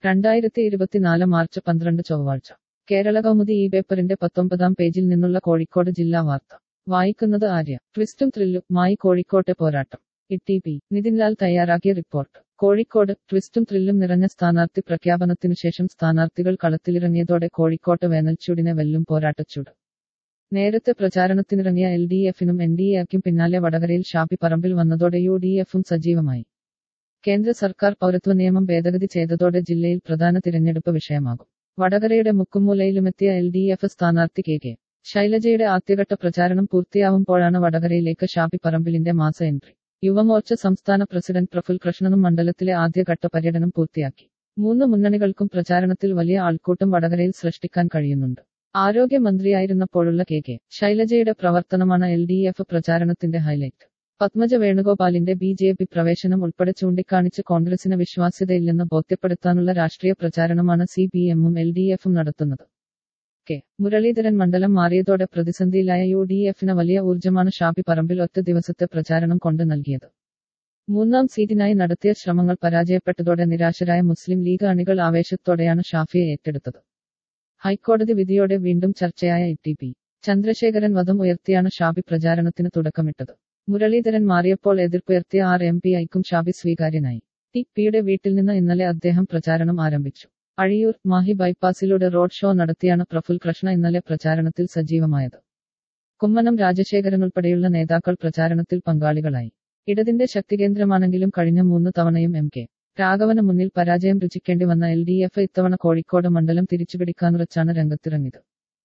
രണ്ടായിരത്തി ഇരുപത്തിനാല് മാർച്ച് പന്ത്രണ്ട് ചൊവ്വാഴ്ച കേരള കൗമുദി ഈ പേപ്പറിന്റെ പത്തൊമ്പതാം പേജിൽ നിന്നുള്ള കോഴിക്കോട് ജില്ലാ വാർത്ത വായിക്കുന്നത് ആര്യ ട്വിസ്റ്റും ത്രില്ലും മായി കോഴിക്കോട്ടെ പോരാട്ടം ഇട്ടി പി നിതിൻലാൽ തയ്യാറാക്കിയ റിപ്പോർട്ട് കോഴിക്കോട് ട്വിസ്റ്റും ത്രില്ലും നിറഞ്ഞ സ്ഥാനാർത്ഥി പ്രഖ്യാപനത്തിനു ശേഷം സ്ഥാനാർത്ഥികൾ കളത്തിലിറങ്ങിയതോടെ കോഴിക്കോട്ട് വേനൽച്ചൂടിനെ വെല്ലും പോരാട്ടച്ചൂട് നേരത്തെ പ്രചാരണത്തിനിറങ്ങിയ എൽ ഡി എഫിനും എൻ ഡി എക്കും പിന്നാലെ വടകരയിൽ ഷാപ്പി പറമ്പിൽ വന്നതോടെ യു ഡി എഫും സജീവമായി കേന്ദ്ര സർക്കാർ പൗരത്വ നിയമം ഭേദഗതി ചെയ്തതോടെ ജില്ലയിൽ പ്രധാന തിരഞ്ഞെടുപ്പ് വിഷയമാകും വടകരയുടെ മുക്കുമൂലയിലുമെത്തിയ എൽ ഡി എഫ് സ്ഥാനാർത്ഥി കെ കെ ശൈലജയുടെ ആദ്യഘട്ട പ്രചാരണം പൂർത്തിയാവുമ്പോഴാണ് വടകരയിലേക്ക് ഷാപ്പി പറമ്പിലിന്റെ മാസ എൻട്രി യുവമോർച്ച സംസ്ഥാന പ്രസിഡന്റ് പ്രഫുൽ കൃഷ്ണനും മണ്ഡലത്തിലെ ആദ്യഘട്ട പര്യടനം പൂർത്തിയാക്കി മൂന്ന് മുന്നണികൾക്കും പ്രചാരണത്തിൽ വലിയ ആൾക്കൂട്ടം വടകരയിൽ സൃഷ്ടിക്കാൻ കഴിയുന്നുണ്ട് ആരോഗ്യമന്ത്രിയായിരുന്നപ്പോഴുള്ള കെ കെ ശൈലജയുടെ പ്രവർത്തനമാണ് എൽ ഡി എഫ് പ്രചാരണത്തിന്റെ ഹൈലൈറ്റ് പത്മജ വേണുഗോപാലിന്റെ ബി ജെ പി പ്രവേശനം ഉൾപ്പെടെ ചൂണ്ടിക്കാണിച്ച് കോൺഗ്രസിന് വിശ്വാസ്യതയില്ലെന്ന് ബോധ്യപ്പെടുത്താനുള്ള രാഷ്ട്രീയ പ്രചാരണമാണ് സി പി എമ്മും എൽ ഡി എഫും നടത്തുന്നത് കെ മുരളീധരൻ മണ്ഡലം മാറിയതോടെ പ്രതിസന്ധിയിലായ യു ഡി എഫിന് വലിയ ഊർജ്ജമാണ് ഷാപ്പി പറമ്പിൽ ഒറ്റ ദിവസത്തെ പ്രചാരണം കൊണ്ട് നൽകിയത് മൂന്നാം സീറ്റിനായി നടത്തിയ ശ്രമങ്ങൾ പരാജയപ്പെട്ടതോടെ നിരാശരായ മുസ്ലിം ലീഗ് അണികൾ ആവേശത്തോടെയാണ് ഷാഫിയെ ഏറ്റെടുത്തത് ഹൈക്കോടതി വിധിയോടെ വീണ്ടും ചർച്ചയായ ഇ ടി പി ചന്ദ്രശേഖരൻ വധം ഉയർത്തിയാണ് ഷാബി പ്രചാരണത്തിന് തുടക്കമിട്ടത് മുരളീധരൻ മാറിയപ്പോൾ എതിർപ്പുയർത്തിയ ആർ എം പി ഐക്കും ഷാബി സ്വീകാര്യനായി ടി പിയുടെ വീട്ടിൽ നിന്ന് ഇന്നലെ അദ്ദേഹം പ്രചാരണം ആരംഭിച്ചു അഴിയൂർ മാഹി ബൈപ്പാസിലൂടെ റോഡ് ഷോ നടത്തിയാണ് പ്രഫുൽ കൃഷ്ണ ഇന്നലെ പ്രചാരണത്തിൽ സജീവമായത് കുമ്മനം രാജശേഖരൻ ഉൾപ്പെടെയുള്ള നേതാക്കൾ പ്രചാരണത്തിൽ പങ്കാളികളായി ഇടതിന്റെ ശക്തികേന്ദ്രമാണെങ്കിലും കഴിഞ്ഞ മൂന്ന് തവണയും എം കെ രാഘവന് മുന്നിൽ പരാജയം രുചിക്കേണ്ടി വന്ന എൽ ഡി എഫ് ഇത്തവണ കോഴിക്കോട് മണ്ഡലം തിരിച്ചുപിടിക്കാനുറച്ചാണ് രംഗത്തിറങ്ങിയത്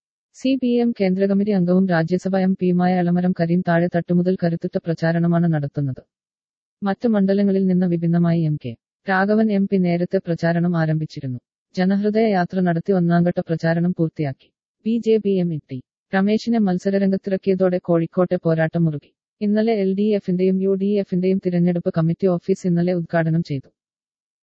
സി പി എം കേന്ദ്ര കമ്മിറ്റി അംഗവും രാജ്യസഭ എം പിയുമായ എളമരം കരീം താഴെ തട്ടുമുതൽ കരുത്തുറ്റ പ്രചാരണമാണ് നടത്തുന്നത് മറ്റ് മണ്ഡലങ്ങളിൽ നിന്ന് വിഭിന്നമായി M K Raghavan M P നേരത്തെ പ്രചാരണം ആരംഭിച്ചിരുന്നു ജനഹൃദയ യാത്ര നടത്തി ഒന്നാംഘട്ട പ്രചാരണം പൂർത്തിയാക്കി B J P M T രമേശിനെ മത്സരരംഗത്തിറക്കിയതോടെ കോഴിക്കോട്ടെ പോരാട്ടം മുറുകി ഇന്നലെ എൽ ഡി എഫിന്റെയും യു ഡി എഫിന്റെയും തിരഞ്ഞെടുപ്പ് കമ്മിറ്റി ഓഫീസ് ഇന്നലെ ഉദ്ഘാടനം ചെയ്തു